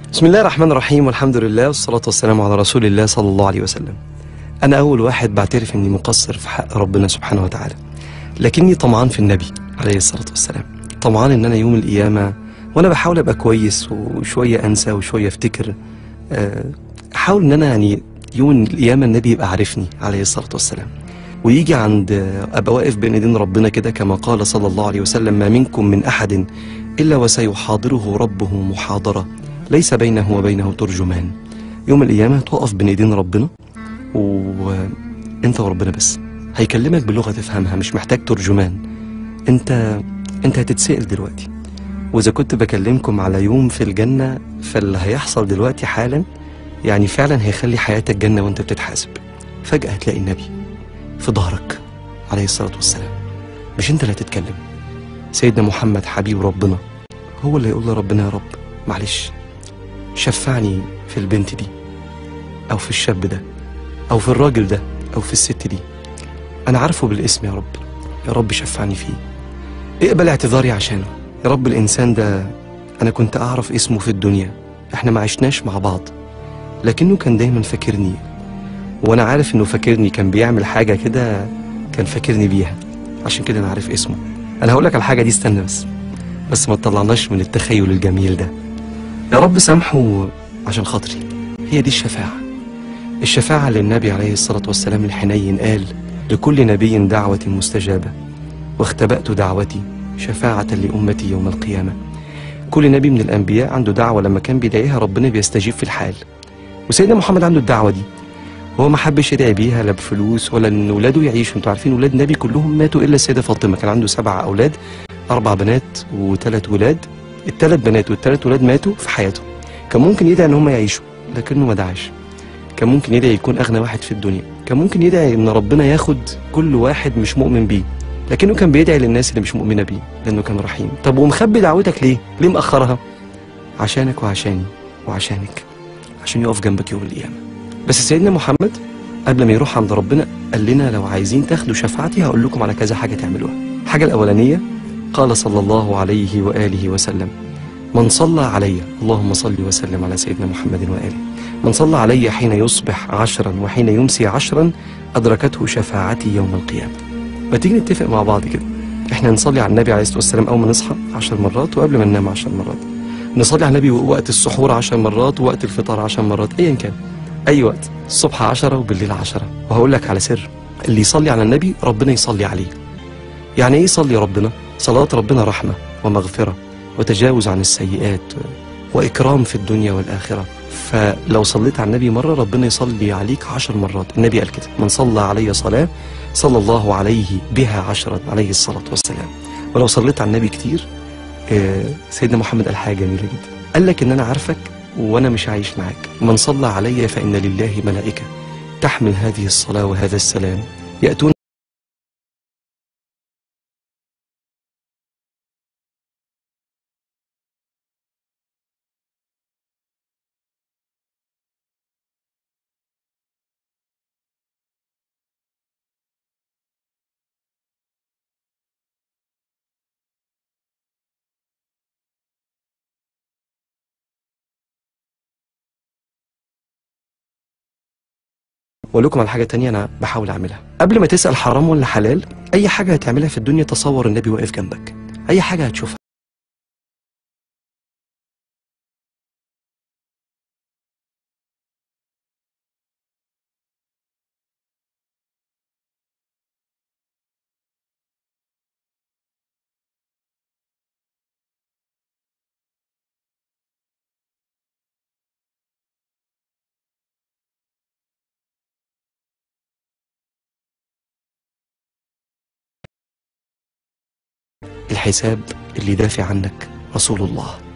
بسم الله الرحمن الرحيم والحمد لله والصلاة والسلام على رسول الله صلى الله عليه وسلم أنا أول واحد بعترف إني مقصر في حق ربنا سبحانه وتعالى لكني طمعان في النبي عليه الصلاة والسلام طمعان إن أنا يوم القيامة وأنا بحاول أبقى كويس وشوية أنسى وشوية أفتكر آه، أحاول إن أنا يعني يوم القيامة النبي يبقى عارفني عليه الصلاة والسلام ويجي عند آه، أبقى واقف بين إيدين ربنا كده كما قال صلى الله عليه وسلم ما منكم من أحد إلا وسيحاضره ربه محاضرة ليس بينه وبينه ترجمان يوم القيامة تقف بين ايدين ربنا وانت وربنا بس هيكلمك بلغة تفهمها مش محتاج ترجمان انت انت هتتسأل دلوقتي واذا كنت بكلمكم على يوم في الجنة فاللي هيحصل دلوقتي حالا يعني فعلا هيخلي حياتك جنة وانت بتتحاسب فجأة هتلاقي النبي في ظهرك عليه الصلاة والسلام مش انت اللي هتتكلم سيدنا محمد حبيب ربنا هو اللي يقول لربنا يا رب معلش شفعني في البنت دي او في الشاب ده او في الراجل ده او في الست دي انا عارفه بالاسم يا رب يا رب شفعني فيه اقبل اعتذاري عشانه يا رب الانسان ده انا كنت اعرف اسمه في الدنيا احنا ما عشناش مع بعض لكنه كان دايما فاكرني وانا عارف انه فاكرني كان بيعمل حاجه كده كان فاكرني بيها عشان كده انا عارف اسمه انا هقول لك على الحاجه دي استنى بس بس ما تطلعناش من التخيل الجميل ده يا رب سامحه عشان خاطري هي دي الشفاعة الشفاعة اللي النبي عليه الصلاة والسلام الحنين قال لكل نبي دعوة مستجابة واختبأت دعوتي شفاعة لأمتي يوم القيامة كل نبي من الأنبياء عنده دعوة لما كان بيدعيها ربنا بيستجيب في الحال وسيدنا محمد عنده الدعوة دي هو ما حبش يدعي بيها لا بفلوس ولا ان ولاده يعيشوا انتوا عارفين ولاد النبي كلهم ماتوا الا السيده فاطمه كان عنده سبع اولاد اربع بنات وثلاث ولاد الثلاث بنات والثلاث ولاد ماتوا في حياته كان ممكن يدعي ان هم يعيشوا لكنه ما دعاش كان ممكن يدعي يكون اغنى واحد في الدنيا كان ممكن يدعي ان ربنا ياخد كل واحد مش مؤمن بيه لكنه كان بيدعي للناس اللي مش مؤمنه بيه لانه كان رحيم طب ومخبي دعوتك ليه ليه مأخرها عشانك وعشاني وعشانك عشان يقف جنبك يوم القيامه بس سيدنا محمد قبل ما يروح عند ربنا قال لنا لو عايزين تاخدوا شفاعتي هقول لكم على كذا حاجه تعملوها الحاجه الاولانيه قال صلى الله عليه واله وسلم من صلى علي اللهم صل وسلم على سيدنا محمد واله من صلى علي حين يصبح عشرا وحين يمسي عشرا ادركته شفاعتي يوم القيامه ما تيجي نتفق مع بعض كده احنا نصلي على النبي عليه الصلاه والسلام اول ما نصحى عشر مرات وقبل ما ننام عشر مرات نصلي على النبي وقت السحور عشر مرات ووقت الفطار عشر مرات ايا كان اي وقت الصبح عشرة وبالليل عشرة وهقول لك على سر اللي يصلي على النبي ربنا يصلي عليه يعني ايه يصلي ربنا صلاة ربنا رحمة ومغفرة وتجاوز عن السيئات وإكرام في الدنيا والآخرة فلو صليت على النبي مرة ربنا يصلي عليك عشر مرات النبي قال كده من صلى علي صلاة صلى الله عليه بها عشرا عليه الصلاة والسلام ولو صليت على النبي كتير آه، سيدنا محمد قال حاجة جميلة جدا قال لك إن أنا عارفك وأنا مش عايش معاك من صلى علي فإن لله ملائكة تحمل هذه الصلاة وهذا السلام يأتون ولكم على حاجة تانية أنا بحاول أعملها قبل ما تسأل حرام ولا حلال أي حاجة هتعملها في الدنيا تصور النبي واقف جنبك أي حاجة هتشوفها الحساب اللي دافع عنك رسول الله